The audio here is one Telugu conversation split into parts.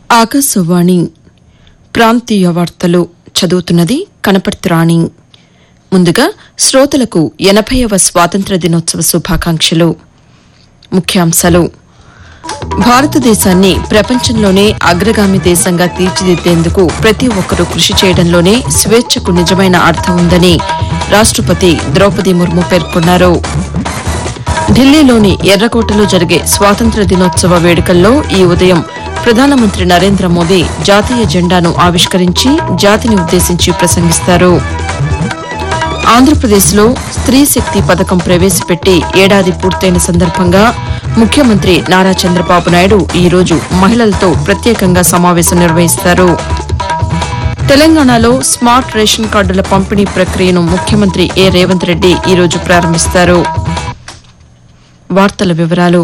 ఆకాశవాణి ప్రాంతీయ వార్తలు చదువుతున్నది కనపర్తి రాణి ముందుగా శ్రోతలకు ఎనభైవ స్వాతంత్ర దినోత్సవ శుభాకాంక్షలు ముఖ్యాంశాలు భారతదేశాన్ని ప్రపంచంలోనే అగ్రగామి దేశంగా తీర్చిదిద్దేందుకు ప్రతి ఒక్కరూ కృషి చేయడంలోనే స్వేచ్ఛకు నిజమైన అర్థం ఉందని రాష్టపతి ద్రౌపది ముర్ము పేర్కొన్నారు ఢిల్లీలోని ఎర్రకోటలో జరిగే స్వాతంత్ర దినోత్సవ వేడుకల్లో ఈ ఉదయం ప్రధానమంత్రి నరేంద్ర మోదీ జాతీయ జెండాను ఆవిష్కరించి జాతిని ఉద్దేశించి ప్రసంగిస్తారు ఆంధ్రప్రదేశ్లో స్త్రీ శక్తి పథకం ప్రవేశపెట్టి ఏడాది పూర్తయిన సందర్భంగా ముఖ్యమంత్రి నారా చంద్రబాబు నాయుడు ఈ రోజు మహిళలతో ప్రత్యేకంగా సమావేశం నిర్వహిస్తారు తెలంగాణలో స్మార్ట్ రేషన్ కార్డుల పంపిణీ ప్రక్రియను ముఖ్యమంత్రి ఏ రేవంత్ రెడ్డి ఈ రోజు ప్రారంభిస్తారు వార్తల వివరాలు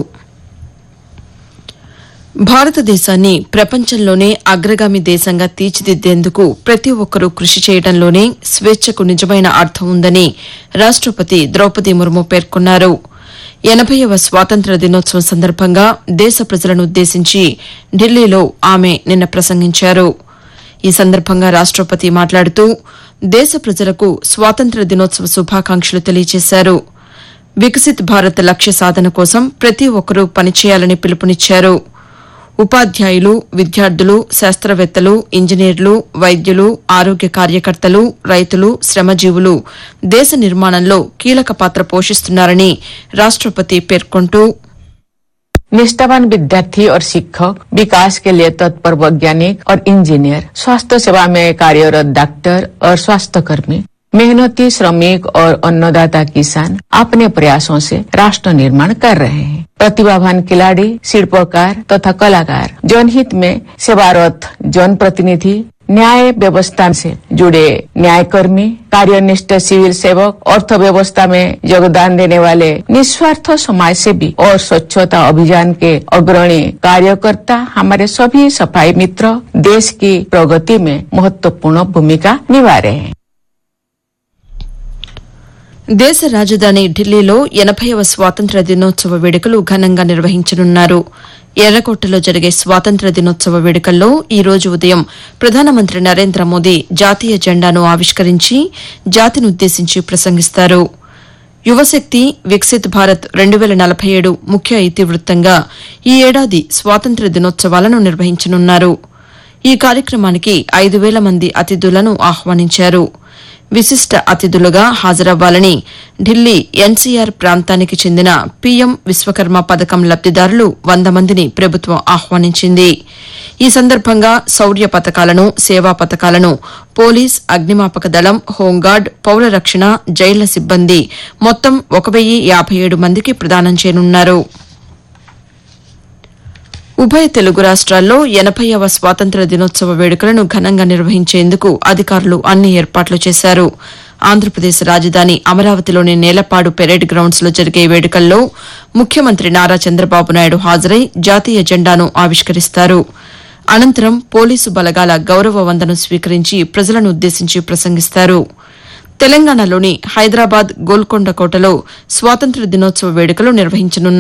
భారతదేశాన్ని ప్రపంచంలోనే అగ్రగామి దేశంగా తీర్చిదిద్దేందుకు ప్రతి ఒక్కరూ కృషి చేయడంలోనే స్వేచ్ఛకు నిజమైన అర్థం ఉందని రాష్టపతి ద్రౌపది ముర్ము పేర్కొన్నారు ఎనభైవ స్వాతంత్ర దినోత్సవం సందర్భంగా దేశ ప్రజలను ఉద్దేశించి ఢిల్లీలో ఆమె నిన్న ప్రసంగించారు ఈ సందర్భంగా రాష్టపతి మాట్లాడుతూ దేశ ప్రజలకు స్వాతంత్ర దినోత్సవ శుభాకాంక్షలు తెలియజేశారు వికసిత్ భారత్ లక్ష్య సాధన కోసం ప్రతి ఒక్కరూ పనిచేయాలని పిలుపునిచ్చారు ఉపాధ్యాయులు విద్యార్థులు శాస్త్రవేత్తలు ఇంజనీర్లు వైద్యులు ఆరోగ్య కార్యకర్తలు రైతులు శ్రమజీవులు దేశ నిర్మాణంలో కీలక పాత్ర పోషిస్తున్నారని రాష్టపతి పేర్కొంటూ निष्ठावान विद्यार्थी और शिक्षक विकास के लिए तत्पर वैज्ञानिक और इंजीनियर स्वास्थ्य सेवा में कार्यरत डॉक्टर और स्वास्थ्य कर्मी मेहनती श्रमिक और अन्नदाता किसान अपने प्रयासों से राष्ट्र निर्माण कर रहे हैं प्रतिभावान खिलाड़ी शिल्पकार तथा कलाकार जनहित में सेवारत जनप्रतिनिधि न्याय व्यवस्था से जुड़े न्यायकर्मी कार्यनिष्ठ सिविल सेवक अर्थव्यवस्था में योगदान देने वाले निस्वार्थ समाज सेवी और स्वच्छता अभियान के अग्रणी कार्यकर्ता हमारे सभी सफाई मित्र देश की प्रगति में महत्वपूर्ण भूमिका निभा रहे हैं దేశ రాజధాని ఢిల్లీలో ఎనభైవ స్వాతంత్ర దినోత్సవ వేడుకలు ఘనంగా నిర్వహించనున్నారు ఎర్రకోటలో జరిగే స్వాతంత్ర దినోత్సవ వేడుకల్లో ఈ రోజు ఉదయం ప్రధానమంత్రి నరేంద్ర మోదీ జాతీయ జెండాను ఆవిష్కరించి జాతినుద్దేశించి ప్రసంగిస్తారు యువశక్తి వికసిత్ భారత్ రెండు వేల నలభై ఏడు ముఖ్య ఇతివృత్తంగా ఈ ఏడాది స్వాతంత్ర దినోత్సవాలను నిర్వహించనున్నారు ఈ కార్యక్రమానికి ఐదు వేల మంది అతిథులను ఆహ్వానించారు విశిష్ట అతిథులుగా హాజరవ్వాలని ఢిల్లీ ఎన్సీఆర్ ప్రాంతానికి చెందిన పీఎం విశ్వకర్మ పథకం లబ్దిదారులు వంద మందిని ప్రభుత్వం ఆహ్వానించింది ఈ సందర్భంగా శౌర్య పథకాలను సేవా పథకాలను పోలీస్ అగ్నిమాపక దళం హోంగార్డ్ పౌర రక్షణ జైళ్ల సిబ్బంది మొత్తం ఒక వెయ్యి యాభై ఏడు మందికి ప్రదానం చేయనున్నారు ఉభయ తెలుగు రాష్ట్రాల్లో ఎనభైవ స్వాతంత్ర దినోత్సవ వేడుకలను ఘనంగా నిర్వహించేందుకు అధికారులు అన్ని ఏర్పాట్లు చేశారు ఆంధ్రప్రదేశ్ రాజధాని అమరావతిలోని నేలపాడు పెరేడ్ గ్రౌండ్స్ లో జరిగే ఈ వేడుకల్లో ముఖ్యమంత్రి నారా చంద్రబాబు నాయుడు హాజరై జాతీయ జెండాను ఆవిష్కరిస్తారు అనంతరం పోలీసు బలగాల గౌరవ వందనం స్వీకరించి ప్రజలను ఉద్దేశించి ప్రసంగిస్తారు తెలంగాణలోని హైదరాబాద్ గోల్కొండ కోటలో స్వాతంత్ర దినోత్సవ వేడుకలు నిర్వహించనున్నారు